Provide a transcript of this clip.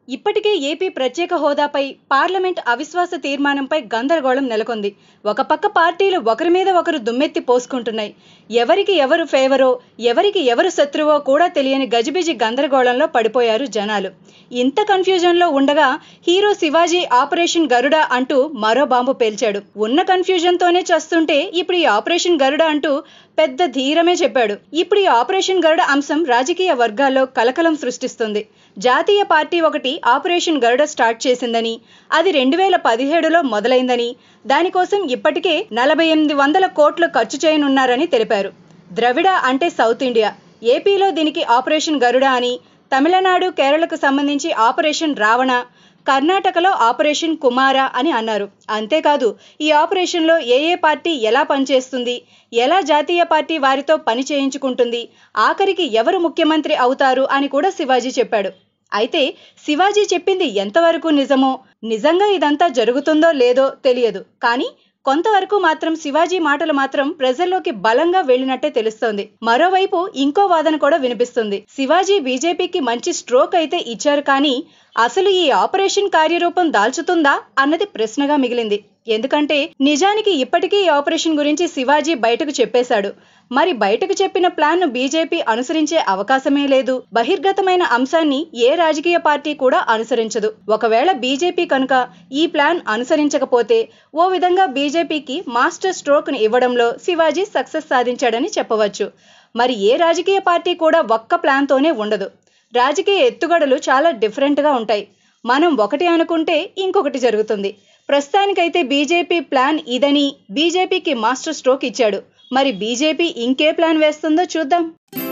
ఇప్పటికే ఏపీ ప్రత్యేక హోదాపై పార్లమెంట్ అవిశ్వాస తీర్మానంపై గందరగోళం నెలకొంది ఒక పక్క పార్టీలు ఒకరి మీద ఒకరు దుమ్మెత్తి పోసుకుంటున్నాయి ఎవరికి ఎవరు ఫేవరో ఎవరికి ఎవరు శత్రువో కూడా తెలియని గజిబిజి గందరగోళంలో పడిపోయారు జనాలు ఇంత కన్ఫ్యూజన్లో ఉండగా హీరో శివాజీ ఆపరేషన్ గరుడ అంటూ మరో బాంబు పేల్చాడు ఉన్న కన్ఫ్యూజన్తోనే చేస్తుంటే ఇప్పుడు ఈ ఆపరేషన్ గరుడ అంటూ పెద్ద ధీరమే చెప్పాడు ఇప్పుడు ఈ ఆపరేషన్ గరుడ అంశం రాజకీయ వర్గాల్లో కలకలం సృష్టిస్తుంది జాతీయ పార్టీ ఒకటి ఆపరేషన్ గరుడ స్టార్ట్ చేసిందని అది రెండు వేల పదిహేడులో మొదలైందని దానికోసం ఇప్పటికే నలభై ఎనిమిది వందల కోట్లు ఖర్చు చేయనున్నారని తెలిపారు ద్రవిడ అంటే సౌత్ ఇండియా ఏపీలో దీనికి ఆపరేషన్ గరుడ అని తమిళనాడు కేరళకు సంబంధించి ఆపరేషన్ రావణ కర్ణాటకలో ఆపరేషన్ కుమార అని అన్నారు అంతేకాదు ఈ ఆపరేషన్లో ఏ ఏ పార్టీ ఎలా పనిచేస్తుంది ఎలా జాతీయ పార్టీ వారితో పని చేయించుకుంటుంది ఆఖరికి ఎవరు ముఖ్యమంత్రి అవుతారు అని కూడా శివాజీ చెప్పాడు అయితే శివాజీ చెప్పింది ఎంతవరకు నిజమో నిజంగా ఇదంతా జరుగుతుందో లేదో తెలియదు కానీ కొంతవరకు మాత్రం శివాజీ మాటలు మాత్రం ప్రజల్లోకి బలంగా వెళ్ళినట్టే తెలుస్తోంది మరోవైపు ఇంకో వాదన కూడా వినిపిస్తుంది శివాజీ బీజేపీకి మంచి స్ట్రోక్ అయితే ఇచ్చారు కానీ అసలు ఈ ఆపరేషన్ కార్యరూపం దాల్చుతుందా అన్నది ప్రశ్నగా మిగిలింది ఎందుకంటే నిజానికి ఇప్పటికీ ఈ ఆపరేషన్ గురించి శివాజీ బయటకు చెప్పేశాడు మరి బయటకు చెప్పిన ప్లాన్ ను బీజేపీ అనుసరించే అవకాశమే లేదు బహిర్గతమైన అంశాన్ని ఏ రాజకీయ పార్టీ కూడా అనుసరించదు ఒకవేళ బీజేపీ కనుక ఈ ప్లాన్ అనుసరించకపోతే ఓ విధంగా బీజేపీకి మాస్టర్ స్ట్రోక్ ను ఇవ్వడంలో శివాజీ సక్సెస్ సాధించాడని చెప్పవచ్చు మరి ఏ రాజకీయ పార్టీ కూడా ఒక్క ప్లాన్తోనే ఉండదు రాజకీయ ఎత్తుగడలు చాలా డిఫరెంట్గా ఉంటాయి మనం ఒకటి అనుకుంటే ఇంకొకటి జరుగుతుంది ప్రస్తుతానికైతే బీజేపీ ప్లాన్ ఇదని బీజేపీకి మాస్టర్ స్ట్రోక్ ఇచ్చాడు మరి బీజేపీ ఇంకే ప్లాన్ వేస్తుందో చూద్దాం